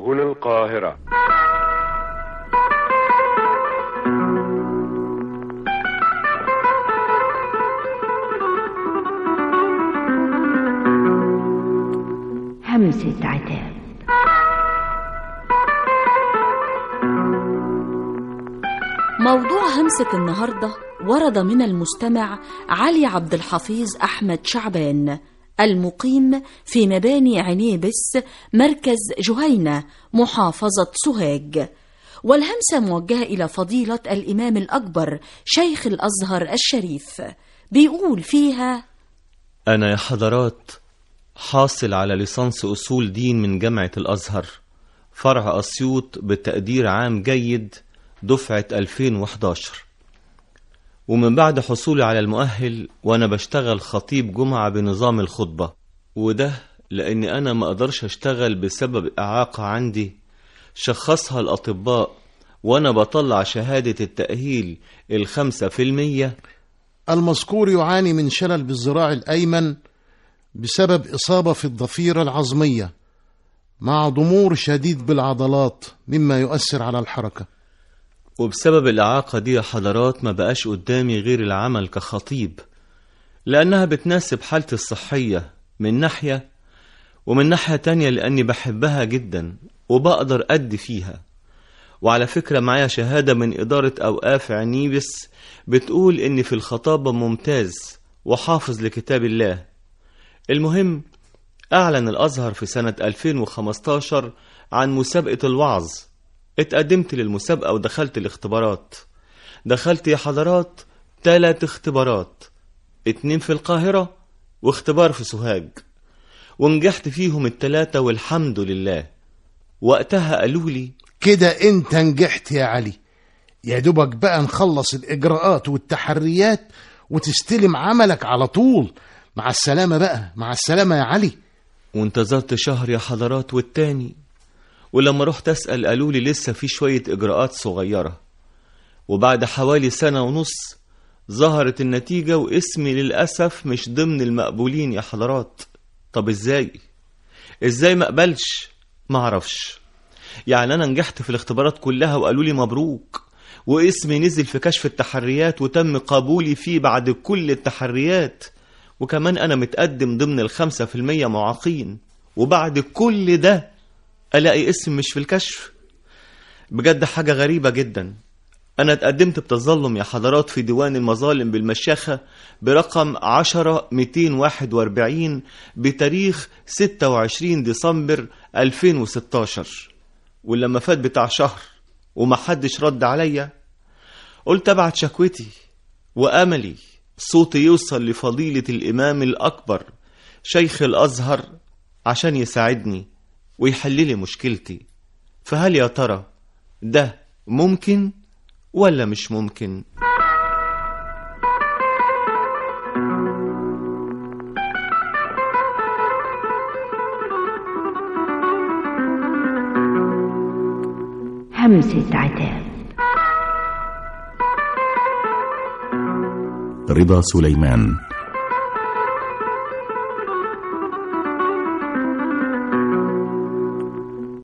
هنا القاهرة همسة عتاب موضوع همسة النهاردة ورد من المستمع علي عبد الحفيظ أحمد شعبان المقيم في مباني عنيبس مركز جهينة محافظة سوهاج والهمسة موجهة إلى فضيلة الإمام الأكبر شيخ الأزهر الشريف بيقول فيها أنا يا حضرات حاصل على ليسانس أصول دين من جامعة الأزهر فرع أسيوط بتقدير عام جيد دفعة 2011 ومن بعد حصولي على المؤهل وأنا بشتغل خطيب جمعة بنظام الخطبة وده لأني أنا ما أقدرش أشتغل بسبب إعاقة عندي شخصها الأطباء وأنا بطلع شهادة التأهيل الخمسة في المية المذكور يعاني من شلل بالذراع الأيمن بسبب إصابة في الضفيرة العظمية مع ضمور شديد بالعضلات مما يؤثر على الحركة وبسبب الإعاقة دي يا حضرات ما بقاش قدامي غير العمل كخطيب لأنها بتناسب حالتي الصحية من ناحية ومن ناحية تانية لأني بحبها جدا وبقدر أدي فيها وعلى فكرة معايا شهادة من إدارة أوقاف عنيبس بتقول إني في الخطابة ممتاز وحافظ لكتاب الله المهم أعلن الأزهر في سنة 2015 عن مسابقة الوعظ اتقدمت للمسابقة ودخلت الاختبارات دخلت يا حضرات تلات اختبارات اتنين في القاهرة واختبار في سوهاج ونجحت فيهم التلاتة والحمد لله وقتها قالوا لي كده انت نجحت يا علي يا دوبك بقى نخلص الإجراءات والتحريات وتستلم عملك على طول مع السلامة بقى مع السلامة يا علي وانتظرت شهر يا حضرات والتاني ولما رحت أسأل قالوا لي لسه في شوية إجراءات صغيرة وبعد حوالي سنة ونص ظهرت النتيجة واسمي للأسف مش ضمن المقبولين يا حضرات طب ازاي ازاي ما اقبلش معرفش يعني انا نجحت في الاختبارات كلها وقالوا لي مبروك واسمي نزل في كشف التحريات وتم قبولي فيه بعد كل التحريات وكمان انا متقدم ضمن الخمسة في المية معاقين وبعد كل ده الاقي اسم مش في الكشف بجد حاجة غريبة جدا أنا اتقدمت بتظلم يا حضرات في ديوان المظالم بالمشيخة برقم 10241 بتاريخ 26 ديسمبر 2016 ولما فات بتاع شهر ومحدش رد عليا قلت أبعت شكوتي وأملي صوتي يوصل لفضيلة الإمام الأكبر شيخ الأزهر عشان يساعدني ويحللي مشكلتي فهل يا ترى ده ممكن ولا مش ممكن همسة عتاب رضا سليمان